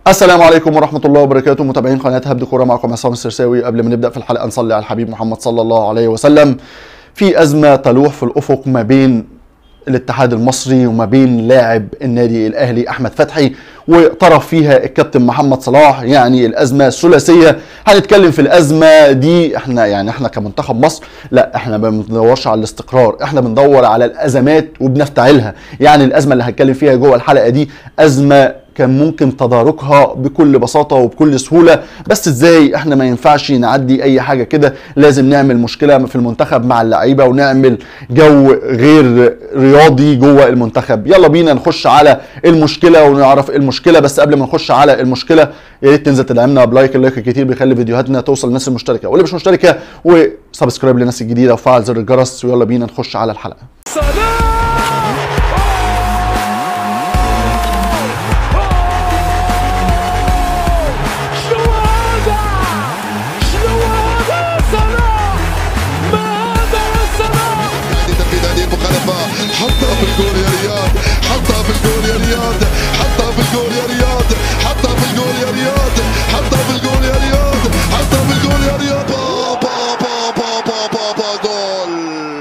السلام عليكم ورحمة الله وبركاته متابعين قناة هبد كورة معكم عصام السرساوي قبل ما نبدأ في الحلقة نصلي على الحبيب محمد صلى الله عليه وسلم في أزمة تلوح في الأفق ما بين الاتحاد المصري وما بين لاعب النادي الأهلي أحمد فتحي وطرف فيها الكابتن محمد صلاح يعني الأزمة ثلاثية هنتكلم في الأزمة دي احنا يعني احنا كمنتخب مصر لا احنا ما بندورش على الاستقرار احنا بندور على الأزمات وبنفتعلها يعني الأزمة اللي هنتكلم فيها جوه الحلقة دي أزمة كان ممكن تداركها بكل بساطة وبكل سهولة بس ازاي احنا ما ينفعش نعدي اي حاجة كده لازم نعمل مشكلة في المنتخب مع اللعيبة ونعمل جو غير رياضي جوه المنتخب يلا بينا نخش على المشكلة ونعرف المشكلة بس قبل ما نخش على المشكلة يا ريت تنزل تدعمنا بلايك اللايك الكتير بيخلي فيديوهاتنا توصل للناس المشتركة واللي مش مشتركة وسبسكرايب للناس الجديدة وفعل زر الجرس ويلا بينا نخش على الحلقة صلاح شنو هذا؟ شنو هذا صلاح؟ ما هذا يا صلاح؟ نادي تنفيذ هذه المخالفة حطها في الجول يا رياض حطها في الجول يا رياض حطها في الجول يا رياض حطها في الجول يا رياض حطها في الجول يا رياض حطها في الجول يا رياض با با با با با با با جول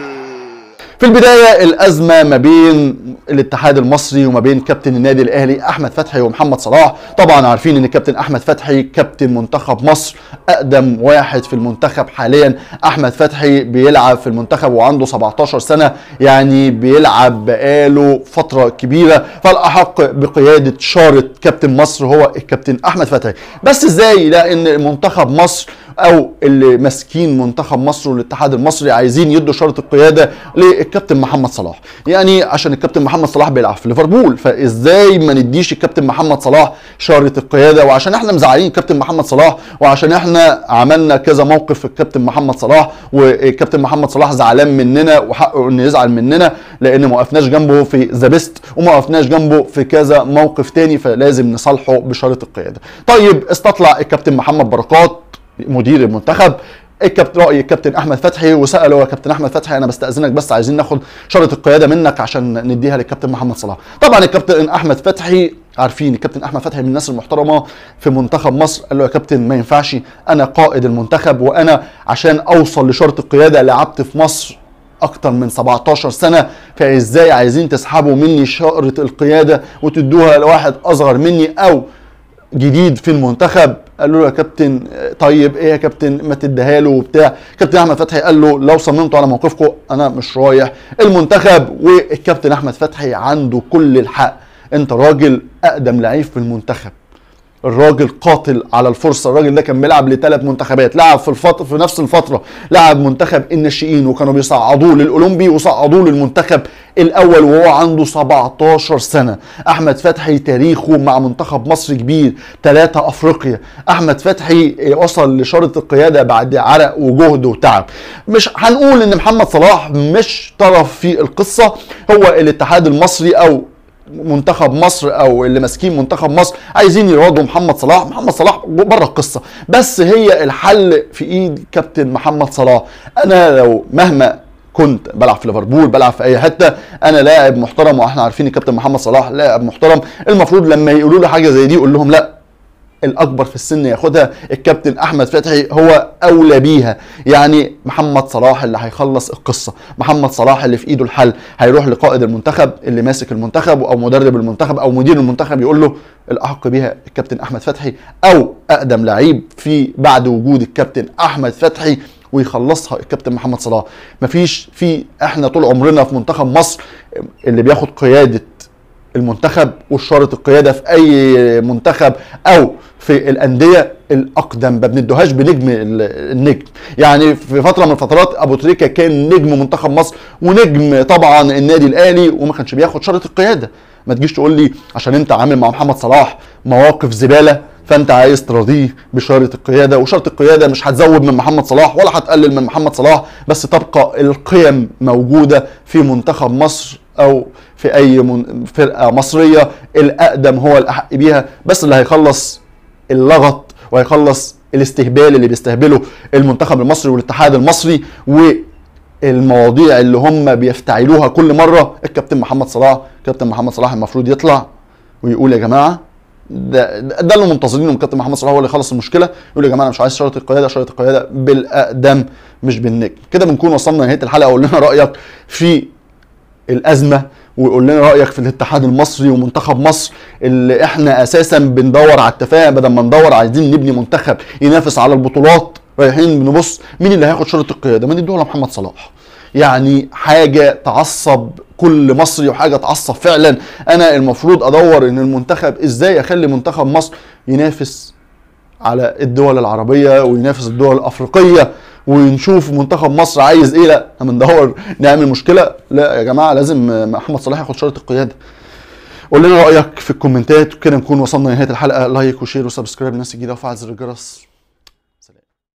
في البداية الأزمة ما بين الاتحاد المصري وما بين كابتن النادي الأهلي أحمد فتحي ومحمد صلاح طبعا عارفين أن كابتن أحمد فتحي كابتن منتخب مصر أقدم واحد في المنتخب حاليا أحمد فتحي بيلعب في المنتخب وعنده 17 سنة يعني بيلعب بقاله فترة كبيرة فالأحق بقيادة شارة كابتن مصر هو الكابتن أحمد فتحي بس إزاي لأن منتخب مصر او اللي ماسكين منتخب مصر والاتحاد المصري عايزين يدوا شرط القياده للكابتن محمد صلاح يعني عشان الكابتن محمد صلاح بيلعب في ليفربول فازاي ما نديش الكابتن محمد صلاح شارة القياده وعشان احنا مزعلين الكابتن محمد صلاح وعشان احنا عملنا كذا موقف في الكابتن محمد صلاح والكابتن محمد صلاح زعلان مننا وحقه انه يزعل مننا لان ما وقفناش جنبه في ذا بيست وما وقفناش جنبه في كذا موقف تاني فلازم نصالحه بشارة القياده طيب استطلع الكابتن محمد بركات مدير المنتخب الكابتن راي الكابتن احمد فتحي وساله يا كابتن احمد فتحي انا بستاذنك بس عايزين ناخد شاره القياده منك عشان نديها للكابتن محمد صلاح طبعا الكابتن احمد فتحي عارفين الكابتن احمد فتحي من الناس المحترمه في منتخب مصر قال له يا كابتن ما ينفعش انا قائد المنتخب وانا عشان اوصل لشاره القياده لعبت في مصر اكتر من 17 سنه فازاي عايزين تسحبوا مني شاره القياده وتدوها لواحد اصغر مني او جديد في المنتخب قالوا له يا كابتن طيب ايه يا كابتن ما تديها له وبتاع كابتن احمد فتحي قال له لو صممتوا على موقفكم انا مش رايح المنتخب والكابتن احمد فتحي عنده كل الحق انت راجل اقدم لعيب في المنتخب الراجل قاتل على الفرصه الراجل ده كان بيلعب لثلاث منتخبات لعب في الفتره في نفس الفتره لعب منتخب الناشئين وكانوا بيصعدوه للاولمبي وصعدوه للمنتخب الاول وهو عنده 17 سنه احمد فتحي تاريخه مع منتخب مصر كبير ثلاثه افريقيا احمد فتحي وصل لشاره القياده بعد عرق وجهد وتعب مش هنقول ان محمد صلاح مش طرف في القصه هو الاتحاد المصري او منتخب مصر او اللي ماسكين منتخب مصر عايزين يراضوا محمد صلاح محمد صلاح بره القصه بس هي الحل في ايد كابتن محمد صلاح انا لو مهما كنت بلعب في ليفربول بلعب في اي حته انا لاعب محترم واحنا عارفين الكابتن محمد صلاح لاعب محترم المفروض لما يقولوا له حاجه زي دي يقول لهم لا الاكبر في السن ياخدها الكابتن احمد فتحي هو اولى بيها يعني محمد صلاح اللي هيخلص القصه محمد صلاح اللي في ايده الحل هيروح لقائد المنتخب اللي ماسك المنتخب او مدرب المنتخب او مدير المنتخب يقول له الاحق بيها الكابتن احمد فتحي او اقدم لعيب في بعد وجود الكابتن احمد فتحي ويخلصها الكابتن محمد صلاح مفيش في احنا طول عمرنا في منتخب مصر اللي بياخد قياده المنتخب وشارة القيادة في أي منتخب أو في الأندية الأقدم ما بندوهاش بنجم ال- النجم يعني في فترة من الفترات أبو تريكة كان نجم منتخب مصر ونجم طبعا النادي الأهلي وما كانش بياخد شارة القيادة ما تجيش تقول لي عشان أنت عامل مع محمد صلاح مواقف زبالة فانت عايز تراضيه بشاره القياده وشاره القياده مش هتزود من محمد صلاح ولا هتقلل من محمد صلاح بس تبقى القيم موجوده في منتخب مصر او في اي من- فرقه مصريه الاقدم هو الاحق بيها بس اللي هيخلص اللغط وهيخلص الاستهبال اللي بيستهبله المنتخب المصري والاتحاد المصري والمواضيع اللي هم بيفتعلوها كل مره الكابتن محمد صلاح كابتن محمد صلاح المفروض يطلع ويقول يا جماعه ده, ده اللي منتظرينه من كابتن محمد صلاح هو اللي يخلص المشكله يقول يا جماعه انا مش عايز شرط القياده شرط القياده بالاقدم مش بالنجم كده بنكون وصلنا لنهايه الحلقه قول لنا رايك في الازمه وقول لنا رايك في الاتحاد المصري ومنتخب مصر اللي احنا اساسا بندور على التفاهم بدل ما ندور عايزين نبني منتخب ينافس على البطولات رايحين بنبص مين اللي هياخد شرط القياده ما ندوه لمحمد صلاح يعني حاجه تعصب كل مصري وحاجه تعصب فعلا انا المفروض ادور ان المنتخب ازاي اخلي منتخب مصر ينافس على الدول العربيه وينافس الدول الافريقيه ونشوف منتخب مصر عايز ايه لا احنا بندور نعمل مشكله لا يا جماعه لازم محمد صلاح ياخد شرط القياده قول لنا رايك في الكومنتات وكده نكون وصلنا لنهايه الحلقه لايك وشير وسبسكرايب للناس الجديده وفعل زر الجرس